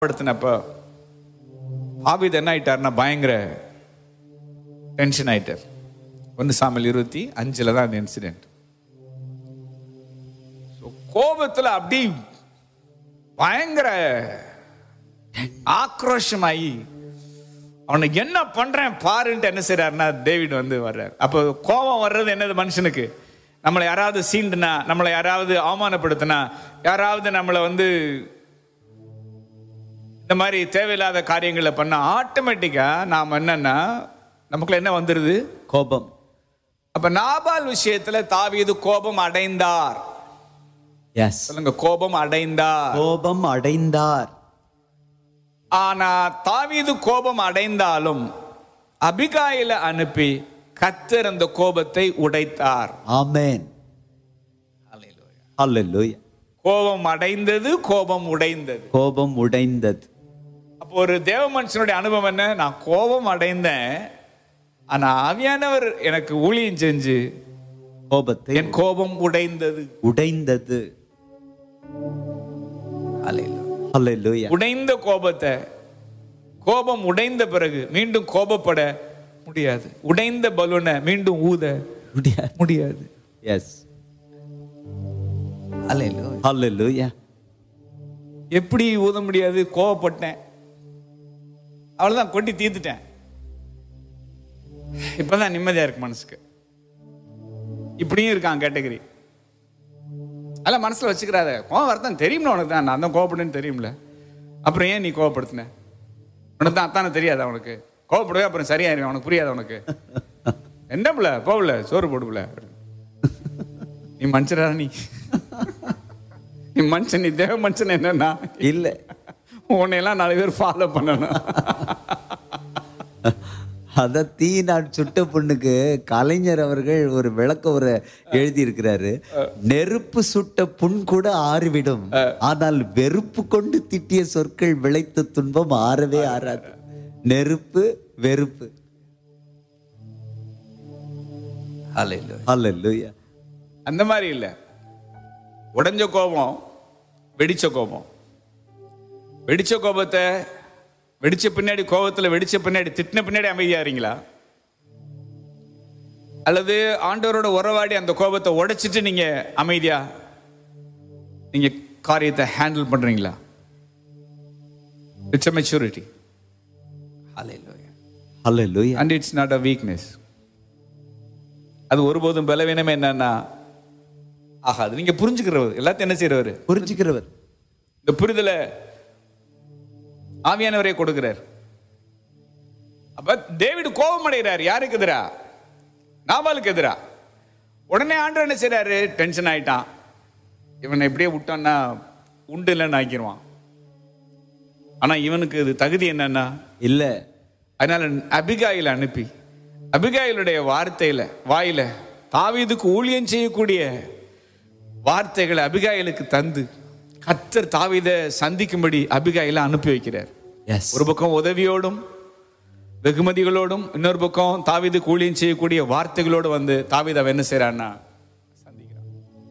படுத்தினப்ப ஆபித் என்ன ஆயிட்டாருன்னா பயங்கர டென்ஷன் ஆயிட்டார் ஒன்று சாமல் இருபத்தி அஞ்சுல தான் அந்த இன்சிடென்ட் கோபத்துல அப்படி பயங்கர ஆக்ரோஷமாயி அவனுக்கு என்ன பண்றேன் பாருன்ட்டு என்ன செய்றாருன்னா டேவிட் வந்து வர்றார் அப்போ கோபம் வர்றது என்னது மனுஷனுக்கு நம்மளை யாராவது சீண்டுனா நம்மளை யாராவது அவமானப்படுத்தினா யாராவது நம்மளை வந்து இந்த மாதிரி தேவையில்லாத காரியங்களை பண்ண ஆட்டோமேட்டிக்கா நாம் என்னன்னா நமக்குள்ள என்ன வந்துருது கோபம் அப்ப நாபால் விஷயத்துல தாவீது கோபம் அடைந்தார் எஸ் சொல்லுங்க கோபம் அடைந்தார் கோபம் அடைந்தார் ஆனா தாவீது கோபம் அடைந்தாலும் அபிகாயில அனுப்பி கத்தர் அந்த கோபத்தை உடைத்தார் ஆமென் அல்லேலூயா கோபம் அடைந்தது கோபம் உடைந்தது கோபம் உடைந்தது அப்போ ஒரு தேவ மனுஷனுடைய அனுபவம் என்ன நான் கோபம் அடைந்தேன் ஆனா ஆவியானவர் எனக்கு ஊழியம் செஞ்சு கோபத்தை என் கோபம் உடைந்தது உடைந்தது அல்லேலூயா உடைந்த கோபத்தை கோபம் உடைந்த பிறகு மீண்டும் கோபப்பட முடியாது உடைந்த பலூனை மீண்டும் ஊத முடியாது முடியாது எஸ் அல்லேலூயா எப்படி ஊத முடியாது கோவப்பட்டேன் அவ்வளவுதான் கொட்டி தீர்த்துட்டேன் இப்பதான் நிம்மதியா இருக்கு மனசுக்கு இப்படியும் இருக்கான் கேட்டகரி அதெல்லாம் மனசுல வச்சுக்கிறாத கோவம் வரதான் தெரியும்ல உனக்கு தான் நான் தான் கோவப்படுன்னு தெரியும்ல அப்புறம் ஏன் நீ கோவப்படுத்தின உனக்கு தான் அத்தானே தெரியாது அவனுக்கு கோவப்படுவே அப்புறம் சரியாயிரும் அவனுக்கு புரியாது உனக்கு என்ன பிள்ள போகல சோறு போடுப்புல நீ மனுஷரா நீ நீ மனுஷன் நீ தேவ மனுஷன் என்னன்னா இல்ல உன்னையெல்லாம் நாலு பேர் ஃபாலோ பண்ணணும் அத தீ நாட் சுட்ட பொண்ணுக்கு கலைஞர் அவர்கள் ஒரு விளக்க ஒரு எழுதி இருக்கிறாரு நெருப்பு சுட்ட புண் கூட ஆறிவிடும் ஆனால் வெறுப்பு கொண்டு திட்டிய சொற்கள் விளைத்த துன்பம் ஆறவே ஆறாது நெருப்பு வெறுப்பு அல்லேலூயா அந்த மாதிரி இல்ல உடைஞ்ச கோபம் வெடிச்ச கோபம் வெடிச்ச கோபத்தை வெடிச்ச பின்னாடி கோபத்துல வெடிச்ச பின்னாடி திட்டின பின்னாடி அமைதியாறீங்களா அல்லது ஆண்டவரோட உறவாடி அந்த கோபத்தை உடைச்சிட்டு நீங்க அமைதியா நீங்க காரியத்தை ஹேண்டில் பண்றீங்களா it's maturity hallelujah and it's not a weakness அது ஒருபோதும் பலவீனமே என்னன்னா ஆகாது நீங்க புரிஞ்சுக்கிறவர் எல்லாத்தையும் என்ன செய்யறவர் புரிஞ்சுக்கிறவர் இந்த புரிதலை ஆவியானவரே கொடுக்கிறார் அப்ப டேவிட் கோபம் அடைகிறார் யாருக்கு எதிரா நாபாலுக்கு எதிரா உடனே ஆண்டவர் என்ன செய்றாரு டென்ஷன் ஆயிட்டான் இவனை இப்படியே விட்டோன்னா உண்டு இல்லைன்னு ஆக்கிடுவான் ஆனா இவனுக்கு இது தகுதி என்னன்னா இல்ல அதனால அபிகாயில் அனுப்பி அபிகாயிலுடைய வார்த்தையில வாயில தாவீதுக்கு ஊழியம் செய்யக்கூடிய வார்த்தைகளை அபிகாயிலுக்கு தந்து கத்தர் தாவீதை சந்திக்கும்படி அபிகாயில அனுப்பி வைக்கிறார் எஸ் ஒரு பக்கம் உதவியோடும் வெகுமதிகளோடும் இன்னொரு பக்கம் தாவீதுக்கு ஊழியம் செய்யக்கூடிய வார்த்தைகளோடு வந்து தாவீது அவன் என்ன செய்யறான்னா சந்திக்கிறான்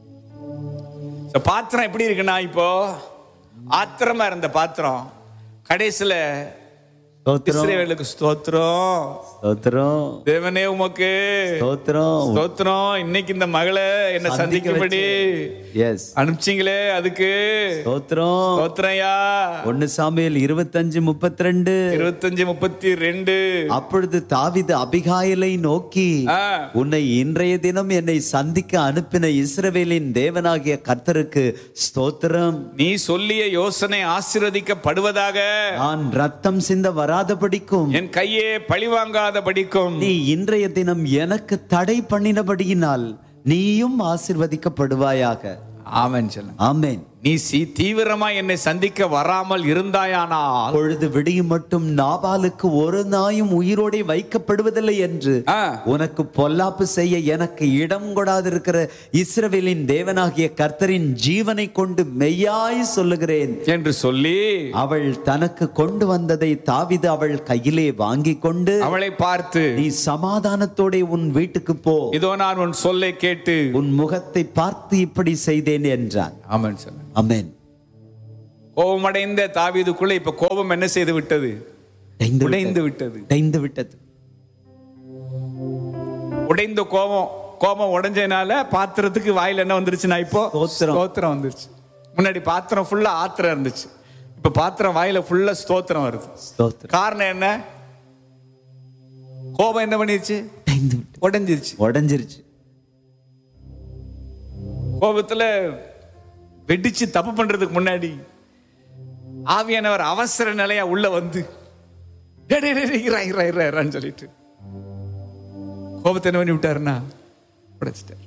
So, பாத்திரம் எப்படி இருக்குன்னா இப்போ ஆத்திரமா இருந்த பாத்திரம் கடைசியில ஸ்தோத்திரம் இஸ்ரேவேலுக்கு ஸ்தோத்திரம் ஸ்தோத்திரம் தேவனே உமக்கு ஸ்தோத்திரம் ஸ்தோத்திரம் இன்னைக்கு இந்த மகளை என்ன சந்திக்கும்படி எஸ் அனுப்பிச்சிங்களே அதுக்கு ஸ்தோத்திரம் ஸ்தோத்திரம்யா ஒன்னு சாமியல் இருபத்தஞ்சு முப்பத்தி ரெண்டு இருபத்தஞ்சு முப்பத்தி ரெண்டு அப்பொழுது தாவிது அபிகாயிலை நோக்கி ஆ, உன்னை இன்றைய தினம் என்னை சந்திக்க அனுப்பின இஸ்ரவேலின் தேவனாகிய கர்த்தருக்கு ஸ்தோத்திரம் நீ சொல்லிய யோசனை ஆசீர்வதிக்கப்படுவதாக நான் ரத்தம் சிந்த வராதபடிக்கும் என் கையே பழிவாங்காத படிக்கும் நீ இன்றைய தினம் எனக்கு தடை பண்ணினபடியினால் நீயும் ஆசிர்வதிக்கப்படுவாயாக ஆமென் சொல்லுங்க ஆமென் நீ சி தீவிரமா என்னை சந்திக்க வராமல் இருந்தாயானால் பொழுது விடியும் மட்டும் நாபாலுக்கு ஒரு நாயும் உயிரோடே வைக்கப்படுவதில்லை என்று ஆ, உனக்கு பொல்லாப்பு செய்ய எனக்கு இடம் கொடாதிருக்கிற இஸ்ரவேலின் தேவனாகிய கர்த்தரின் ஜீவனை கொண்டு மெய்யாய் சொல்லுகிறேன் என்று சொல்லி அவள் தனக்கு கொண்டு வந்ததை தாவிது அவள் கையிலே வாங்கி கொண்டு அவளை பார்த்து நீ சமாதானத்தோட உன் வீட்டுக்கு போ இதோ நான் உன் சொல்லை கேட்டு உன் முகத்தை பார்த்து இப்படி செய்தேன் என்றான் ஆமென் சொல்லுங்க அமேன் கோபமடைந்த தாவீதுக்குள்ள இப்ப கோபம் என்ன செய்து விட்டது உடைந்து உடைந்து விட்டது உடைந்து விட்டது உடைந்த கோபம் கோபம் உடைஞ்சதுனால பாத்திரத்துக்கு வாயில என்ன வந்துருச்சுன்னா இப்போ ஸ்தோத்திரம். ஸ்தோத்திரம் வந்துருச்சு முன்னாடி பாத்திரம் ஃபுல்லா ஆத்திரம் இருந்துச்சு இப்ப பாத்திரம் வாயில ஃபுல்லா ஸ்தோத்திரம் வருது ஸ்தோத்திரம் காரணம் என்ன கோபம் என்ன பண்ணிருச்சு உடைந்து விட்டது உடைஞ்சிருச்சு உடைஞ்சிருச்சு கோபத்துல வெடிச்சு தப்பு பண்றதுக்கு முன்னாடி ஆவியானவர் அவசர நிலையா உள்ள வந்து டேய், டேய், டேய், இரா, இரா, இரா, இரான்னு சொல்லிட்டு கோபத்தை என்ன பண்ணி விட்டாருன்னா உடைச்சிட்டார்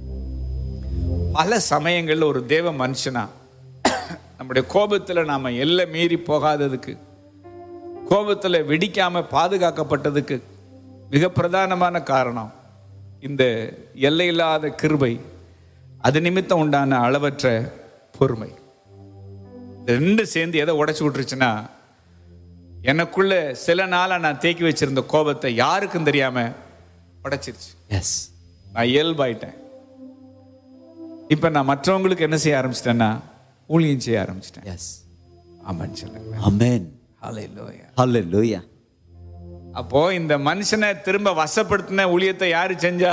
பல சமயங்கள்ல ஒரு தேவ மனுஷனா நம்முடைய கோபத்துல நாம எல்லை மீறி போகாததுக்கு கோபத்துல வெடிக்காம பாதுகாக்கப்பட்டதுக்கு மிக பிரதானமான காரணம் இந்த எல்லையில்லாத கிருபை அது நிமித்தம் உண்டான அளவற்ற பொறுமை இது ரெண்டு சேர்ந்து எதை உடைச்சு விட்டுருச்சுன்னா எனக்குள்ள சில நாளா நான் தேக்கி வச்சிருந்த கோபத்தை யாருக்கும் தெரியாம உடைச்சிருச்சு எஸ் நான் இயல்பாயிட்டேன் இப்ப நான் மற்றவங்களுக்கு என்ன செய்ய ஆரம்பிச்சிட்டேன்னா ஊழியம் செய்ய ஆரம்பிச்சிட்டேன் எஸ் ஆமான்னு சொல்லுங்க அமேன் ஹalleluya ஹalleluya அப்போ இந்த மனுஷனை திரும்ப வசப்படுத்தின ஊழியத்தை யாரு செஞ்சா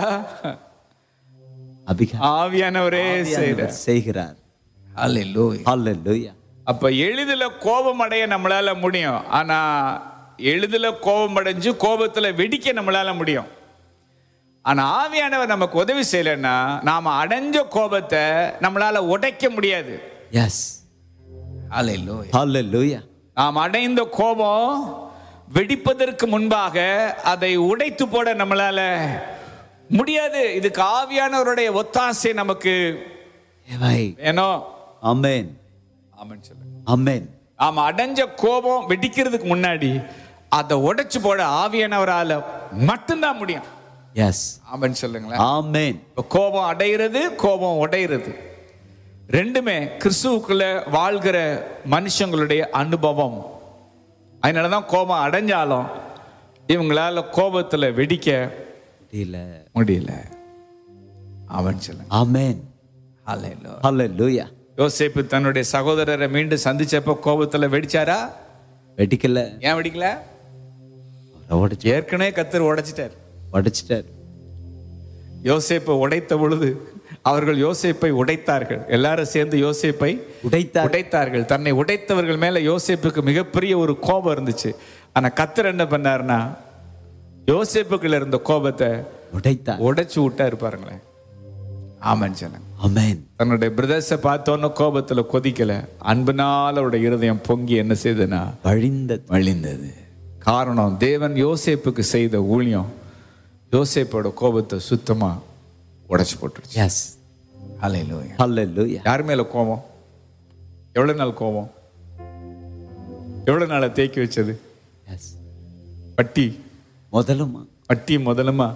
அபிகா ஆவியானவரே செய்யற செய்கிறார் ஹalleluya ஹalleluya அப்ப எளிதில கோபம் அடைய நம்மளால முடியும் ஆனா எளிதில கோபம் அடைஞ்சு கோபத்துல வெடிக்க நம்மளால முடியும் ஆனா ஆவியானவர் நமக்கு உதவி செய்யலைன்னா நாம அடைஞ்ச கோபத்தை நம்மளால உடைக்க முடியாது எஸ் ஹalleluya நாம் அடைந்த கோபம் வெடிப்பதற்கு முன்பாக அதை உடைத்து போட நம்மளால முடியாது இதுக்கு ஆவியானவருடைய ஒத்தாசை நமக்கு ஏவாய் ஏனோ அமேன் ஆமென் சொல்லுங்க அமேன் நாம அடைஞ்ச கோபம் வெடிக்கிறதுக்கு முன்னாடி அதை உடைச்சு போட ஆவியானவரால மட்டும்தான் முடியும் எஸ் ஆமென் சொல்லுங்களேன் ஆமேன் இப்ப கோபம் அடைகிறது கோபம் உடைகிறது ரெண்டுமே கிறிஸ்துவுக்குள்ள வாழ்கிற மனுஷங்களுடைய அனுபவம் அதனாலதான் கோபம் அடைஞ்சாலும் இவங்களால கோபத்துல வெடிக்க முடியல முடியல அவன் சொல்லுங்க ஆமேன் ஹalleluya யோசேப்பு தன்னுடைய சகோதரரை மீண்டும் சந்திச்சப்ப கோபத்துல வெடிச்சாரா வெடிக்கல ஏன் வெடிக்கல அவரை உடைச்சு ஏற்கனவே கத்தர் உடைச்சிட்டார் உடைச்சிட்டார் யோசேப்பை உடைத்த பொழுது அவர்கள் யோசேப்பை உடைத்தார்கள் எல்லாரும் சேர்ந்து யோசேப்பை உடைத்தார் உடைத்தார்கள் தன்னை உடைத்தவர்கள் மேல யோசேப்புக்கு மிகப்பெரிய ஒரு கோபம் இருந்துச்சு ஆனா கத்தர் என்ன பண்ணாருன்னா யோசேப்புக்குள்ள இருந்த கோபத்தை உடைத்தார் உடைச்சு விட்டாரு பாருங்களேன் ஆமான்னு சொன்னாங்க ஆமேன் தன்னுடைய பிரதர்ஸை பார்த்தோன்னு கோபத்துல கொதிக்கல அன்புனால அவருடைய இருதயம் பொங்கி என்ன செய்ததுன்னா வழிந்தது வழிந்தது காரணம் தேவன் யோசேப்புக்கு செய்த ஊழியம் யோசேப்போட கோபத்தை சுத்தமா உடைச்சு போட்டுருச்சு எஸ் ஹalleluya ஹalleluya யார் மேல கோபம் எவ்வளவு நாள் கோபம் எவ்வளவு நாளா தேக்கி வச்சது எஸ் பட்டி முதலுமா பட்டி முதலுமா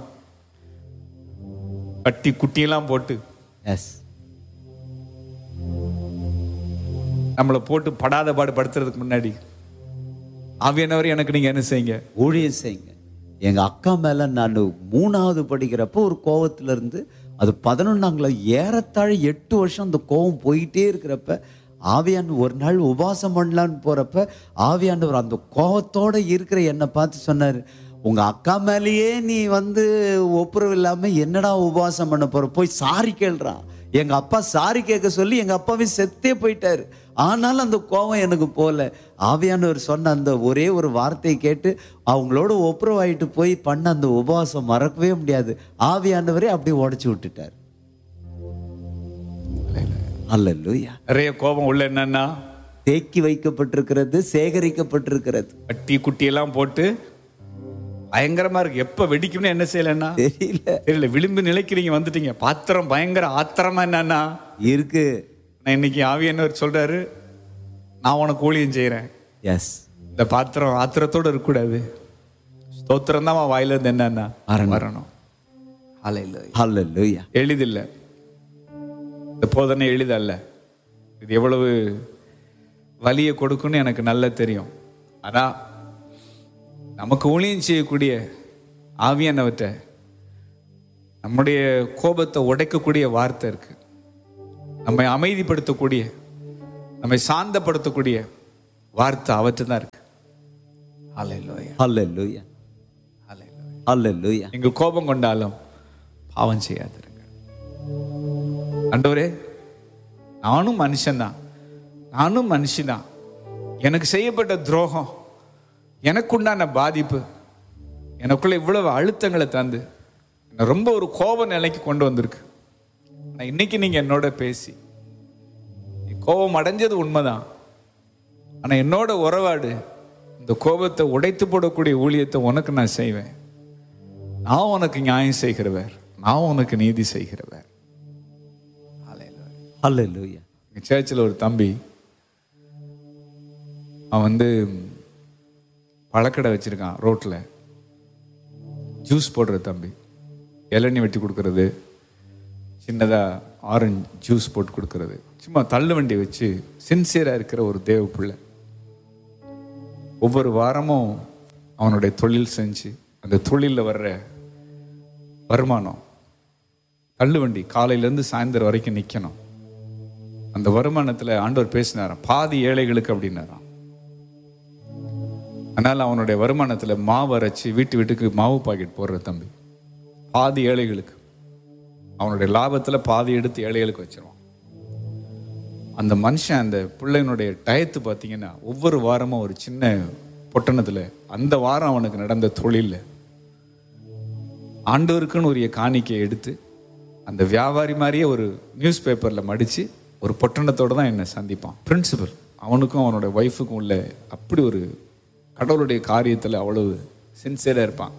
பட்டி குட்டியெல்லாம் போட்டு எஸ் நம்மளை போட்டு படாத பாடு படுத்துறதுக்கு முன்னாடி ஆவியானவர் எனக்கு நீங்க என்ன செய்யுங்க ஊழியம் செய்யுங்க எங்க அக்கா மேல நான் மூணாவது படிக்கிறப்போ ஒரு கோவத்துல இருந்து அது பதினொன்னாங்கள ஏறத்தாழ எட்டு வருஷம் அந்த கோவம் போயிட்டே இருக்கிறப்ப ஆவியான் ஒரு நாள் உபாசம் பண்ணலான்னு போறப்ப ஆவியானவர் அந்த கோவத்தோட இருக்கிற என்னை பார்த்து சொன்னாரு உங்க அக்கா மேலேயே நீ வந்து ஒப்புரவு இல்லாம என்னடா உபவாசம் பண்ண போற போய் சாரி கேள்றா எங்க அப்பா சாரி கேட்க சொல்லி எங்க அப்பாவே செத்தே போயிட்டாரு ஆனாலும் அந்த கோபம் எனக்கு போல ஆவியானவர் சொன்ன அந்த ஒரே ஒரு வார்த்தையை கேட்டு அவங்களோட ஒப்புரவாயிட்டு போய் பண்ண அந்த உபவாசம் மறக்கவே முடியாது ஆவியானவரே அப்படியே உடைச்சு விட்டுட்டார் அல்லேலூயா நிறைய கோபம் உள்ள என்னன்னா தேக்கி வைக்கப்பட்டிருக்கிறது சேகரிக்கப்பட்டிருக்கிறது பட்டி குட்டியெல்லாம் போட்டு பயங்கரமா இருக்கு எப்ப வெடிக்கும்னு என்ன செய்யலன்னா தெரியல தெரியல விளிம்பு நிலைக்கு நீங்க வந்துட்டீங்க பாத்திரம் பயங்கர ஆத்திரமா என்னன்னா இருக்கு நான் இன்னைக்கு ஆவியானவர் சொல்றாரு நான் உனக்கு ஊழியம் செய்றேன் எஸ் இந்த பாத்திரம் ஆத்திரத்தோட இருக்கக்கூடாது ஸ்தோத்திரம் தான் வாயில இருந்து என்னன்னா வரணும். வரணும் ஹalleluya. அல்லேலூயா எளிதில்லை இந்த போதனை எளிதல்ல இது எவ்வளவு வலியை கொடுக்கும்னு எனக்கு நல்லா தெரியும் ஆனா நமக்கு ஊழியம் செய்யக்கூடிய ஆவியானவற்றை நம்முடைய கோபத்தை உடைக்கக்கூடிய வார்த்தை இருக்கு நம்மை அமைதிப்படுத்தக்கூடிய நம்மை சாந்தப்படுத்தக்கூடிய வார்த்தை அவற்று தான் இருக்கு ஹalleluya ஹalleluya ஹalleluya ஹalleluya நீங்கள் கோபம் கொண்டாலும் பாவம் செய்யாதிருங்க ஆண்டவரே நானும் மனுஷன்தான் நானும் மனுஷன்தான் எனக்கு செய்யப்பட்ட துரோகம் எனக்குண்டான பாதிப்பு எனக்குள்ள இவ்வளவு அழுத்தங்களை தந்து என்னை ரொம்ப ஒரு கோப நிலைக்கு கொண்டு வந்திருக்கு ஆனா இன்னைக்கு நீங்க என்னோட பேசி நீ கோபம் அடைஞ்சது உண்மைதான் ஆனா என்னோட உறவாடு இந்த கோபத்தை உடைத்து போடக்கூடிய ஊழியத்தை உனக்கு நான் செய்வேன் நான் உனக்கு நியாயம் செய்கிறவர் நான் உனக்கு நீதி செய்கிறவர் Hallelujah. ஹalleluya எங்க சேர்ச்சில் ஒரு தம்பி அவன் வந்து பழக்கடை வச்சிருக்கான் ரோட்ல ஜூஸ் போடுற தம்பி இளநீ வெட்டி கொடுக்கறது சின்னதா ஆரஞ்சு ஜூஸ் போட்டு கொடுக்கறது சும்மா தள்ளு வண்டி வச்சு சின்சியரா இருக்கிற ஒரு தேவ பிள்ளை ஒவ்வொரு வாரமும் அவனுடைய தொழில் செஞ்சு அந்த தொழிலில் வர்ற வருமானம் தள்ளுவண்டி காலையிலேருந்து சாயந்தரம் வரைக்கும் நிற்கணும் அந்த வருமானத்தில் ஆண்டவர் பேசினாராம் பாதி ஏழைகளுக்கு அப்படின்னாராம் அதனால் அவனுடைய வருமானத்தில் மாவு அரைச்சி வீட்டு வீட்டுக்கு மாவு பாக்கெட் போடுற தம்பி பாதி ஏழைகளுக்கு அவனுடைய லாபத்தில் பாதி எடுத்து ஏழைகளுக்கு வச்சிருவான் அந்த மனுஷன் அந்த பிள்ளைனுடைய டயத்து பார்த்தீங்கன்னா ஒவ்வொரு வாரமும் ஒரு சின்ன பொட்டணத்தில் அந்த வாரம் அவனுக்கு நடந்த தொழிலில் ஆண்டவருக்குன்னு உரிய காணிக்கையை எடுத்து அந்த வியாபாரி மாதிரியே ஒரு நியூஸ் பேப்பரில் மடித்து ஒரு பொட்டணத்தோடு தான் என்னை சந்திப்பான் பிரின்சிபல் அவனுக்கும் அவனோட ஒய்ஃபுக்கும் உள்ள அப்படி ஒரு கடவுளுடைய காரியத்தில் அவ்வளவு சின்சியராக இருப்பான்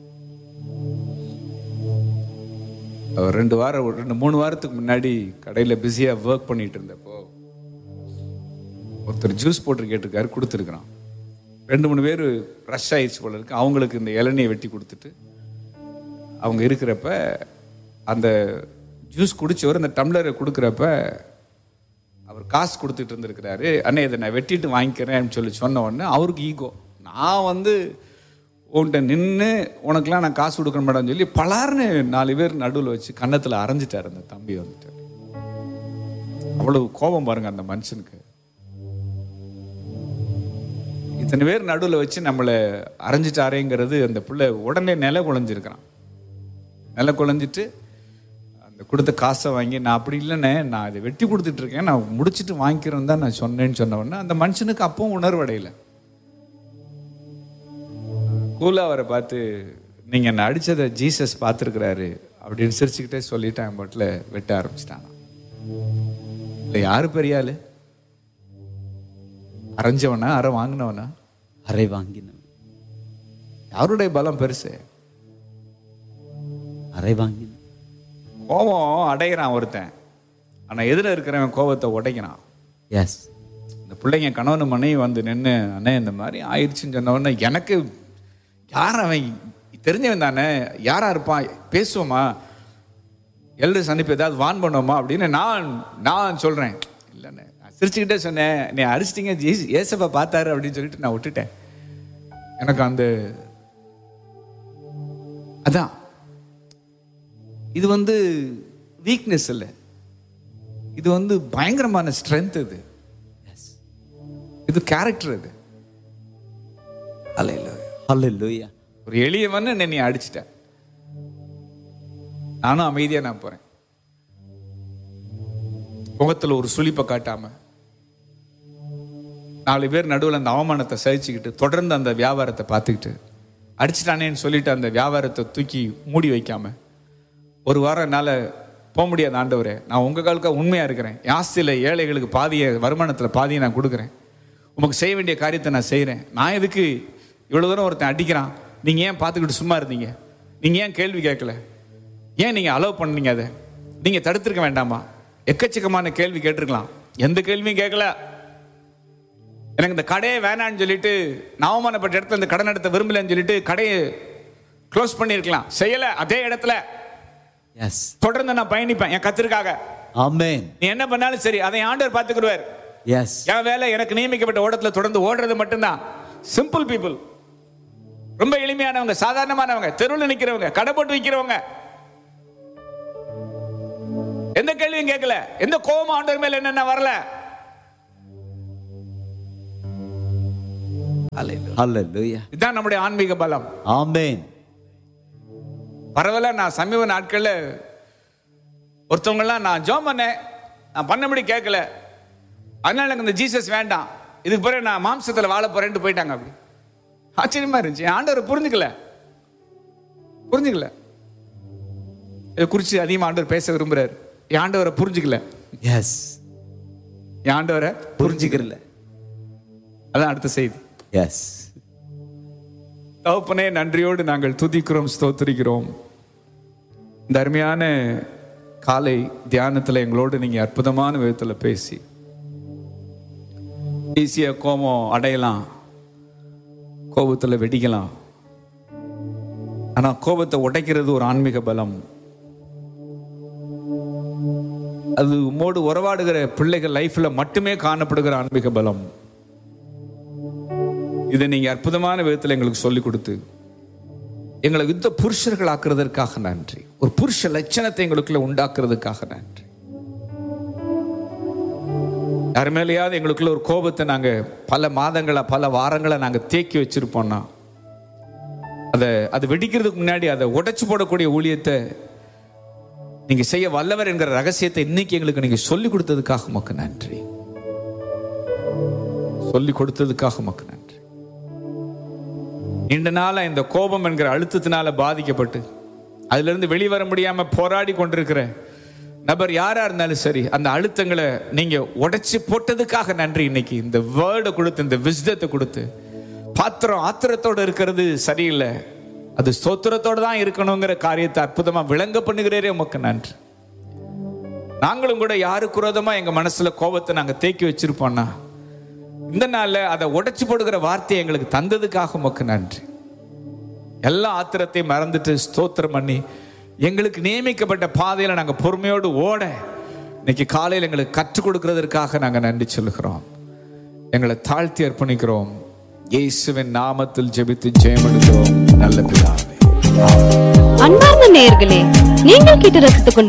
அவர் ரெண்டு வாரம் ஒரு ரெண்டு மூணு வாரத்துக்கு முன்னாடி கடையில் பிஸியாக ஒர்க் பண்ணிட்டு இருந்தப்போ ஒருத்தர் ஜூஸ் போட்டு கேட்டிருக்காரு கொடுத்துருக்குறான் ரெண்டு மூணு பேர் ரஷ் ஆயிடுச்சு போல இருக்கு அவங்களுக்கு இந்த இளநியை வெட்டி கொடுத்துட்டு அவங்க இருக்கிறப்ப அந்த ஜூஸ் குடிச்சவர் அந்த டம்ளரை கொடுக்குறப்ப அவர் காசு கொடுத்துட்டு இருந்திருக்கிறாரு அண்ணே இதை நான் வெட்டிட்டு வாங்கிக்கிறேன்னு சொல்லி சொன்ன உடனே அவருக்கு ஈகோ நான் வந்து உன்கிட்ட நின்று உனக்கெல்லாம் நான் காசு கொடுக்க மாட்டேன்னு சொல்லி பலார்னு நாலு பேர் நடுவில் வச்சு கன்னத்தில் அரைஞ்சிட்டார் அந்த தம்பி வந்துட்டு அவ்வளவு கோபம் பாருங்க அந்த மனுஷனுக்கு இத்தனை பேர் நடுவில் வச்சு நம்மளை அரைஞ்சிட்டாரேங்கிறது அந்த பிள்ளை உடனே நில குழஞ்சிருக்கிறான் நில குழஞ்சிட்டு அந்த கொடுத்த காசை வாங்கி நான் அப்படி இல்லைண்ணே நான் இதை வெட்டி கொடுத்துட்டு இருக்கேன் நான் முடிச்சிட்டு வாங்கிக்கிறேன் தான் நான் சொன்னேன்னு சொன்ன உடனே அந்த மனுஷனுக்கு அப்பவும் உணர்வடையில கூலா அவரை பார்த்து நீங்க என்ன அடிச்சதை ஜீசஸ் பார்த்துருக்கிறாரு அப்படின்னு சிரிச்சுக்கிட்டே சொல்லிட்டான் பாட்டில் வெட்ட ஆரம்பிச்சிட்டானா இல்லை யாரு பெரிய ஆளு அரைஞ்சவனா அரை வாங்கினவனா அறை வாங்கினவன் யாருடைய பலம் பெருசு அறை வாங்கினவன் கோபம் அடைகிறான் ஒருத்தன் ஆனா எதிர இருக்கிறவன் கோபத்தை உடைக்கிறான் எஸ் இந்த பிள்ளைங்க கணவன் மனைவி வந்து நின்று அண்ணே இந்த மாதிரி ஆயிடுச்சுன்னு சொன்ன உடனே எனக்கு யார் அவன் தெரிஞ்சவன் தானே யாரா இருப்பான் பேசுவோமா எல்லு சந்திப்பு ஏதாவது வான் பண்ணுவோமா அப்படின்னு நான் நான் சொல்றேன் இல்லைண்ணே நான் சிரிச்சுக்கிட்டே சொன்னேன் நீ அடிச்சிட்டீங்க ஜீஸ் ஏசப்பா பார்த்தாரு அப்படின்னு சொல்லிட்டு நான் விட்டுட்டேன் எனக்கு அந்த அதான் இது வந்து வீக்னஸ் இல்லை இது வந்து பயங்கரமான ஸ்ட்ரென்த் இது இது கேரக்டர் இது அல்ல ஹalleluya ஒரு எளியவன் என்னை நீ அடிச்சிட்ட நானும் அமைதியா நான் போறேன் முகத்துல ஒரு சுளிப்பை காட்டாம நாலு பேர் நடுவில் அந்த அவமானத்தை சகிச்சுக்கிட்டு தொடர்ந்து அந்த வியாபாரத்தை பார்த்துக்கிட்டு அடிச்சிட்டானேன்னு சொல்லிட்டு அந்த வியாபாரத்தை தூக்கி மூடி வைக்காம ஒரு வாரம் என்னால் போக முடியாது ஆண்டவரே நான் உங்கள் காலுக்கு உண்மையாக இருக்கிறேன் என் ஆஸ்தியில் ஏழைகளுக்கு பாதியை வருமானத்தில் பாதியை நான் கொடுக்குறேன் உமக்கு செய்ய வேண்டிய காரியத்தை நான் செய்கிறேன் நான் எதுக்கு இவ்வளோ தூரம் ஒருத்தன் அடிக்கிறான் நீங்கள் ஏன் பார்த்துக்கிட்டு சும்மா இருந்தீங்க நீங்கள் ஏன் கேள்வி கேட்கல ஏன் நீங்கள் அலோவ் பண்ணீங்க அதை நீங்கள் தடுத்திருக்க வேண்டாமா எக்கச்சக்கமான கேள்வி கேட்டிருக்கலாம் எந்த கேள்வியும் கேட்கல எனக்கு இந்த கடையே வேணான்னு சொல்லிட்டு நான் அவமானப்பட்ட இடத்துல இந்த கடன் நடத்த விரும்பலன்னு சொல்லிட்டு கடையை க்ளோஸ் பண்ணியிருக்கலாம் செய்யல அதே இடத்துல எஸ் தொடர்ந்து நான் பயணிப்பேன் என் கத்திற்காக ஆமென் நீ என்ன பண்ணாலும் சரி அதை ஆண்டவர் பார்த்துக்கிடுவார் எஸ் என் வேலை எனக்கு நியமிக்கப்பட்ட ஓட்டத்துல தொடர்ந்து ஓடுறது மட்டும்தான் சிம்பிள் பீப்புள் ரொம்ப எளிமையானவங்க சாதாரணமானவங்க தெருவில் நிக்கிறவங்க கடை போட்டு விற்கிறவங்க எந்த கேள்வியும் கேட்கல எந்த கோபம் ஆண்டவர் மேல என்னென்ன வரல ஹalleluya இதுதான் நம்முடைய ஆன்மீக பலம் ஆமென் பரவாயில்ல நான் சமீப நாட்கள்ல ஒருத்தவங்கலாம் நான் ஜோம் பண்ணேன் நான் பண்ணபடி கேட்கல அதனால எனக்கு இந்த ஜீசஸ் வேண்டாம் இதுக்கு பிறகு நான் மாம்சத்துல வாழ போறேன்ட்டு போயிட்டாங்க அப்படி ஆச்சரியமா இருந்துச்சு என் ஆண்டவரை புரிஞ்சுக்கல புரிஞ்சுக்கல இதை குறித்து அதிகமாக ஆண்டவர் பேச விரும்புறாரு என் ஆண்டவரை புரிஞ்சுக்கல எஸ் என் ஆண்டவரை புரிஞ்சுக்கிறல அதான் அடுத்த செய்தி எஸ் தகப்பனே நன்றியோடு நாங்கள் துதிக்கிறோம் ஸ்தோத்திரிக்கிறோம் இந்த அருமையான காலை தியானத்தில் எங்களோடு நீங்க அற்புதமான விதத்தில் பேசி ஈஸியா கோபம் அடையலாம் கோபத்தில் வெடிக்கலாம் ஆனா கோபத்தை உடைக்கிறது ஒரு ஆன்மீக பலம் அது உம்மோடு உறவாடுகிற பிள்ளைகள் லைஃப்ல மட்டுமே காணப்படுகிற ஆன்மீக பலம் இதை நீங்க அற்புதமான விதத்தில் எங்களுக்கு சொல்லி கொடுத்து எங்களை யுத்த புருஷர்கள் ஆக்குறதற்காக நன்றி ஒரு புருஷ லட்சணத்தை எங்களுக்குள்ள உண்டாக்குறதுக்காக நன்றி யார் மேலேயாவது எங்களுக்குள்ள ஒரு கோபத்தை நாங்க பல மாதங்களா பல வாரங்களா நாங்க தேக்கி வச்சிருப்போம்னா அதை அது வெடிக்கிறதுக்கு முன்னாடி அதை உடைச்சு போடக்கூடிய ஊழியத்தை நீங்க செய்ய வல்லவர் என்கிற ரகசியத்தை இன்னைக்கு எங்களுக்கு நீங்க சொல்லி கொடுத்ததுக்காக உமக்கு நன்றி சொல்லி கொடுத்ததுக்காக உமக்கு நன்றி நீண்ட நாளா இந்த கோபம் என்கிற அழுத்தத்தினால பாதிக்கப்பட்டு அதுல இருந்து வெளிவர முடியாம போராடி கொண்டிருக்கிற நபர் யாரா இருந்தாலும் சரி அந்த அழுத்தங்களை நீங்க உடைச்சு போட்டதுக்காக நன்றி இன்னைக்கு இந்த வேர்டை கொடுத்து இந்த விஸ்தத்தை கொடுத்து பாத்திரம் ஆத்திரத்தோட இருக்கிறது சரியில்லை அது ஸ்தோத்திரத்தோட தான் இருக்கணுங்கிற காரியத்தை அற்புதமா விளங்க பண்ணுகிறேரே உமக்கு நன்றி நாங்களும் கூட யாருக்கு விரோதமா எங்க மனசுல கோபத்தை நாங்க தேக்கி வச்சிருப்போம்னா இந்த நாள்ல அதை உடைச்சு போடுகிற வார்த்தையை எங்களுக்கு தந்ததுக்காக உமக்கு நன்றி எல்லா ஆத்திரத்தையும் மறந்துட்டு ஸ்தோத்திரம் பண்ணி எங்களுக்கு நியமிக்கப்பட்ட பாதையில நாங்க பொறுமையோடு ஓட இன்னைக்கு காலையில் எங்களுக்கு கற்றுக் கொடுக்கிறதற்காக நாங்க நன்றி சொல்லுகிறோம் எங்களை தாழ்த்தி அர்ப்பணிக்கிறோம் இயேசுவின் நாமத்தில் ஜெபித்து ஜெயமெடுக்கிறோம் நல்ல பிதாவே அன்பார்ந்த நேயர்களே நீங்கள் கேட்டு ரசித்துக் கொண்டு